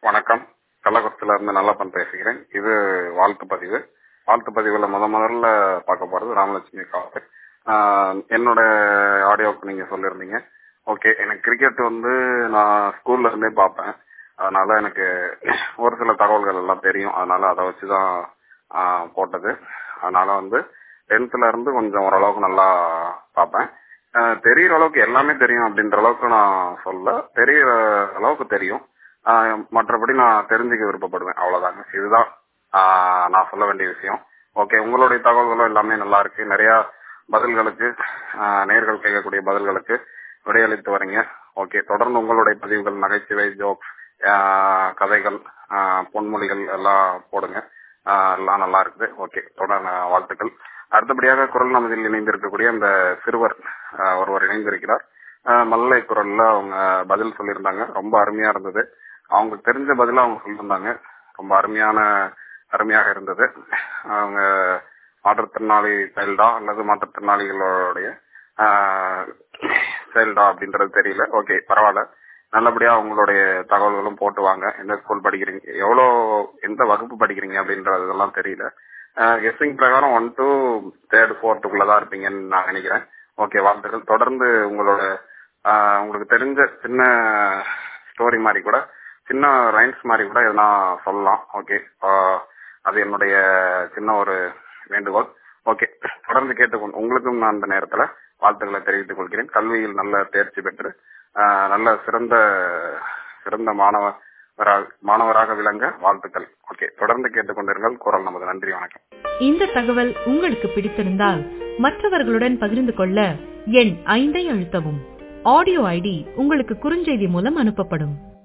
வணக்கம் கள்ளக்குறிச்சியில இருந்து நல்லப்பன் பேசுகிறேன் இது வாழ்த்து பதிவு வாழ்த்து பதிவுல முத முதல்ல பார்க்க போறது ராமலட்சுமி காவல் என்னோட ஆடியோவுக்கு நீங்க சொல்லியிருந்தீங்க ஓகே எனக்கு கிரிக்கெட் வந்து நான் ஸ்கூல்ல இருந்தே பார்ப்பேன் அதனால எனக்கு ஒரு சில தகவல்கள் எல்லாம் தெரியும் அதனால அதை வச்சுதான் ஆஹ், போட்டது அதனால வந்து டென்த்ல இருந்து கொஞ்சம் ஓரளவுக்கு நல்லா பார்ப்பேன் ஆஹ், தெரியிற அளவுக்கு எல்லாமே தெரியும் அப்படின்ற அளவுக்கு நான் சொல்ல தெரியிற அளவுக்கு தெரியும் ஆஹ், மற்றபடி நான் தெரிஞ்சுக்க விருப்பப்படுவேன் அவ்வளவுதாங்க இதுதான் ஆஹ், நான் சொல்ல வேண்டிய விஷயம் ஓகே உங்களுடைய தகவல்களும் எல்லாமே நல்லா இருக்கு நிறைய பதில்களுக்கு ஆஹ், நேர்கள் கேட்கக்கூடிய பதில்களுக்கு விடையளித்து வரீங்க ஓகே தொடர்ந்து உங்களுடைய பதிவுகள் நகைச்சுவை ஜோக்ஸ் கதைகள் ஆஹ், பொன்மொழிகள் எல்லாம் போடுங்க ஆஹ், எல்லாம் நல்லா இருக்குது ஓகே தொடர் வாழ்த்துக்கள் அடுத்தபடியாக குரல் நமதில் இணைந்திருக்கக்கூடிய அந்த சிறுவர் ஆஹ், ஒருவர் இணைந்திருக்கிறார் ஆஹ், மல்லை குரல்ல அவங்க பதில் சொல்லியிருந்தாங்க ரொம்ப அருமையா இருந்தது அவங்களுக்கு தெரிஞ்ச பதில அவங்க சொல்லியிருந்தாங்க ரொம்ப அருமையான அருமையாக இருந்தது அவங்க மாற்றுத்திறனாளி சைல்டா அல்லது மாற்றுத்திறனாளிகளுடைய சைல்டா அப்படின்றது தெரியல ஓகே பரவாயில்ல நல்லபடியா உங்களுடைய தகவல்களும் போட்டு வாங்க எந்த ஸ்கூல் படிக்கிறீங்க எவ்வளோ எந்த வகுப்பு படிக்கிறீங்க அப்படின்றது இதெல்லாம் தெரியல கெஸ்டிங் பிரகாரம் ஒன் டு தேர்ட் ஃபோர்த்துக்குள்ளதான் இருப்பீங்கன்னு நான் நினைக்கிறேன் ஓகே வாழ்த்துக்கள் தொடர்ந்து உங்களோட ஆஹ், உங்களுக்கு தெரிஞ்ச சின்ன ஸ்டோரி மாதிரி கூட சின்ன ரைம்ஸ் மாதிரி கூட எதனா சொல்லலாம் ஓகே அது என்னுடைய சின்ன ஒரு வேண்டுகோள் ஓகே தொடர்ந்து கேட்டுக்கொண்டு உங்களுக்கும் நான் அந்த நேரத்துல வாழ்த்துக்களை தெரிவித்துக் கொள்கிறேன் கல்வியில் நல்ல தேர்ச்சி பெற்று ஆஹ், நல்ல சிறந்த சிறந்த மாணவராக மாணவராக விளங்க வாழ்த்துக்கள் ஓகே தொடர்ந்து கேட்டுக்கொண்டிருங்கள் குரல் நமது நன்றி வணக்கம் இந்த தகவல் உங்களுக்கு பிடித்திருந்தால் மற்றவர்களுடன் பகிர்ந்து கொள்ள எண் ஐந்தை அழுத்தவும் ஆடியோ ஐடி உங்களுக்கு குறுஞ்செய்தி மூலம் அனுப்பப்படும்